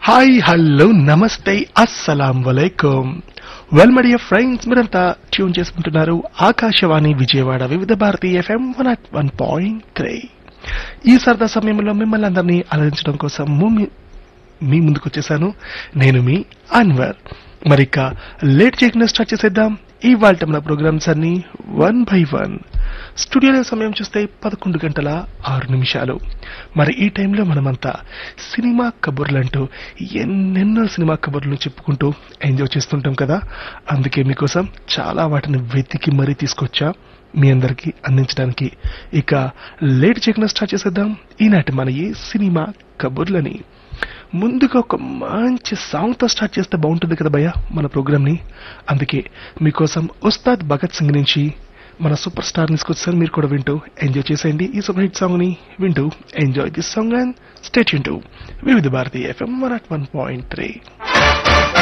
hi hello నమస్తే అస్సలాం వలైకుం వెల్ మై డియర్ ఫ్రెండ్స్ మీరంతా ట్యూన్ చేసుకుంటున్నారు Akashvani Vijayawada Vividh Bharati FM one at one point three ఈ సరదా సమయంలో మిమ్మల్ని అందరినీ అలరించడం కోసం ము- మీ ముందుకు వచ్చేసాను నేను మీ అన్వర్ మరి ఇక లేట్ చేయకుండా స్టార్ట్ చేసేద్దాం ఇవాళ మన ప్రోగ్రామ్స్ అన్ని వన్ బై వన్ స్టూడియోలో సమయం చూస్తే పదకొండు గంటల ఆరు నిమిషాలు మరి ఈ టైంలో మనమంతా సినిమా కబుర్లంటూ ఎన్నెన్నో సినిమా కబుర్లను చెప్పుకుంటూ ఎంజాయ్ చేస్తుంటాం కదా అందుకే మీకోసం చాలా వాటిని వెతికి మరీ తీసుకొచ్చా మీ అందరికీ అందించడానికి ఇక లేట్ చేయకుండా స్టార్ట్ చేసేద్దాం ఈనాటి మన ఈ సినిమా కబుర్లని ముందుగా ఒక మంచి సాంగ్ తో స్టార్ట్ చేస్తే బాగుంటుంది కదా భయ్య మన ప్రోగ్రామ్ ని అందుకే మీకోసం ఉస్తాద్ భగత్ సింగ్ నుంచి మన సూపర్ స్టార్ తీసుకొచ్చారు మీరు కూడా వింటూ ఎంజాయ్ చేసేయండి ఈ సూపర్ హిట్ సాంగ్ ని వింటూ enjoy this song and state Vividh Bharati FM one at one point three